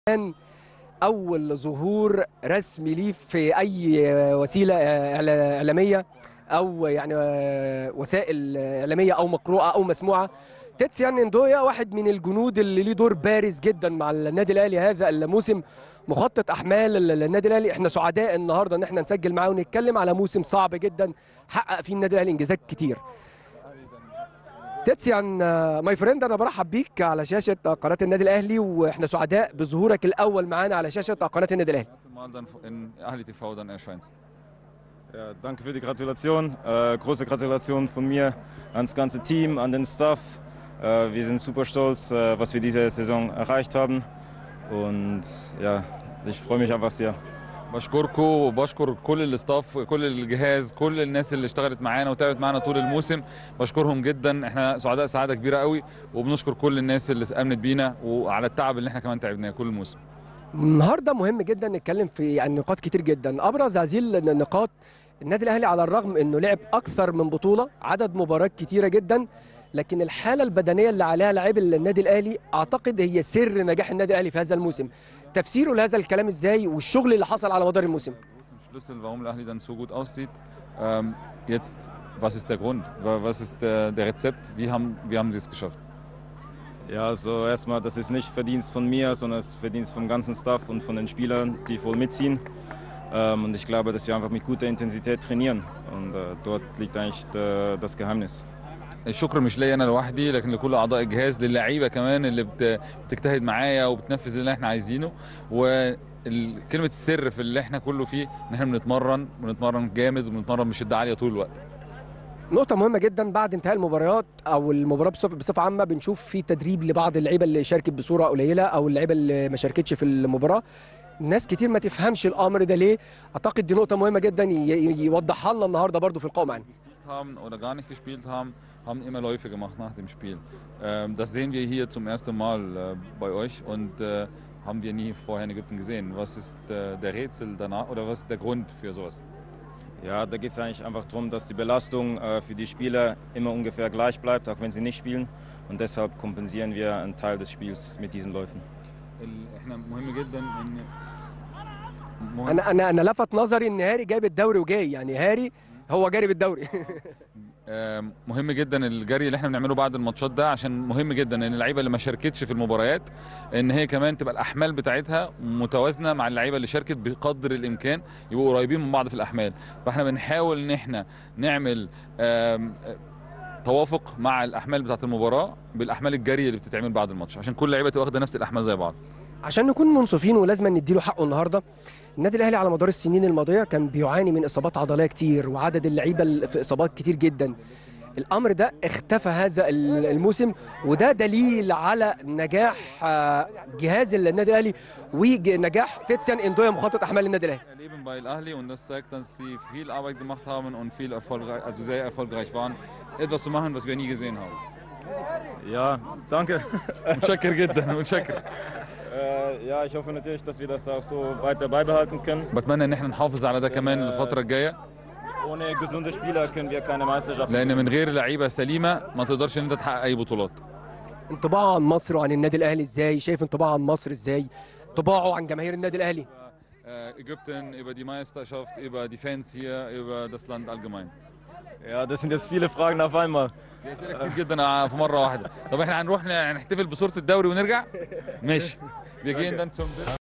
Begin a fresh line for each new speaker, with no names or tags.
كان اول ظهور رسمي ليه في اي وسيله إعلا- اعلاميه او يعني وسائل اعلاميه او مقروءه او مسموعه تيتسيان اندويا واحد من الجنود اللي ليه دور بارز جدا مع النادي الاهلي هذا الموسم مخطط احمال النادي الاهلي احنا سعداء النهارده ان احنا نسجل معاه ونتكلم على موسم صعب جدا حقق فيه النادي الاهلي انجازات كتير تيتسيان ماي فريند انا برحب بيك على شاشه قناه النادي الاهلي واحنا سعداء بظهورك الاول معانا على شاشه قناه النادي الاهلي
erste Mal dann in Ahli TV dann erscheinst.
Ja, danke für die Gratulation. Äh, große Gratulation von mir ans ganze Team, an den Staff. Äh, wir sind super stolz, äh, was wir diese Saison erreicht haben. Und ja, ich freue mich einfach sehr.
بشكركم وبشكر كل الاستاف كل الجهاز كل الناس اللي اشتغلت معانا وتعبت معانا طول الموسم بشكرهم جدا احنا سعداء سعاده كبيره قوي وبنشكر كل الناس اللي امنت بينا وعلى التعب اللي احنا كمان تعبناه كل الموسم
النهارده مهم جدا نتكلم في يعني نقاط كتير جدا ابرز هذه النقاط النادي الاهلي على الرغم انه لعب اكثر من بطوله عدد مباريات كتيره جدا لكن الحاله البدنيه اللي عليها لاعبي النادي الاهلي اعتقد هي سر نجاح النادي الاهلي في هذا الموسم تفسيره لهذا الكلام ازاي والشغل اللي حصل على مدار الموسم
Schlüssel, warum Ahli dann so gut aussieht. Ähm, jetzt, was ist der Grund? Wa- Was ist der, der Rezept? Wie haben, wie haben Sie es geschafft?
Ja, also erstmal, das ist nicht Verdienst von mir, sondern es ist Verdienst vom ganzen Staff und von den Spielern, die voll mitziehen. Ähm, und ich glaube, dass wir einfach mit guter Intensität trainieren. Und äh, dort liegt eigentlich äh, das Geheimnis.
الشكر مش ليا انا لوحدي لكن لكل اعضاء الجهاز للعيبه كمان اللي بت- بتجتهد معايا وبتنفذ اللي احنا عايزينه وكلمه السر في اللي احنا كله فيه ان احنا بنتمرن بنتمرن جامد وبنتمرن بشده عاليه طول الوقت
نقطة مهمة جدا بعد انتهاء المباريات أو المباراة بصفة, بصفة عامة بنشوف في تدريب لبعض اللعيبة اللي شاركت بصورة قليلة أو اللعيبة اللي ما شاركتش في المباراة ناس كتير ما تفهمش الأمر ده ليه أعتقد دي نقطة مهمة جدا ي- ي- يوضحها لنا النهاردة برضو في القائمة يعني
haben oder gar nicht gespielt haben, haben immer Läufe gemacht nach dem Spiel. Ähm, das sehen wir hier zum ersten Mal äh, bei euch und äh, haben wir nie vorher in Ägypten gesehen. Was ist äh, der Rätsel danach oder was ist der Grund für sowas?
Ja, da geht es eigentlich einfach darum, dass die Belastung äh, für die Spieler immer ungefähr gleich bleibt, auch wenn sie nicht spielen. Und deshalb kompensieren wir einen Teil des Spiels mit diesen Läufen.
ال- احنا مهم جدا ان مهم
أنا أنا أنا لفت نظري إن هاري جايب الدوري وجاي يعني هاري هو جاري بالدوري
آم، مهم جدا الجري اللي احنا بنعمله بعد الماتشات ده عشان مهم جدا ان اللعيبه اللي ما شاركتش في المباريات ان هي كمان تبقى الاحمال بتاعتها متوازنه مع اللعيبه اللي شاركت بقدر الامكان يبقوا قريبين من بعض في الاحمال فاحنا بنحاول ان احنا نعمل آم، آه، توافق مع الاحمال بتاعت المباراه بالاحمال الجري اللي بتتعمل بعد الماتش عشان كل لعيبه تبقى واخده نفس الاحمال زي بعض
عشان نكون منصفين ولازم نديله حقه النهارده النادي الاهلي على مدار السنين الماضيه كان بيعاني من اصابات عضليه كتير وعدد اللعيبه ال- في اصابات كتير جدا الامر ده اختفى هذا ال- الموسم وده دليل على نجاح آه، جهاز النادي الاهلي ونجاح تيتسيان اندويا مخطط احمال النادي الاهلي
erleben bei Al-Ahli und das zeigt, dass sie viel Arbeit gemacht haben und viel erfolgreich, also sehr erfolgreich waren, etwas zu machen, was wir nie gesehen haben.
Ja, danke.
متشكر جدا متشكر
Äh, ja, ich hoffe natürlich, dass wir das auch so weiter beibehalten können.
بتمنى ان احنا نحافظ على ده كمان الفتره الجايه
Ohne gesunde Spieler können wir keine Meisterschaft
لان من غير لعيبه سليمه ما تقدرش ان انت تحقق اي بطولات
انطباعه عن مصر وعن النادي الاهلي ازاي شايف انطباعه عن مصر ازاي انطباعه عن جماهير النادي الاهلي
Äh, Ägypten, über die Meisterschaft, über die Fans hier, über das Land allgemein.
Ja, das sind jetzt viele Fragen auf einmal.
دي اسئله كتير جدا في مره واحده طب احنا هنروح نحتفل بصوره الدوري ونرجع ماشي wir gehen dann zum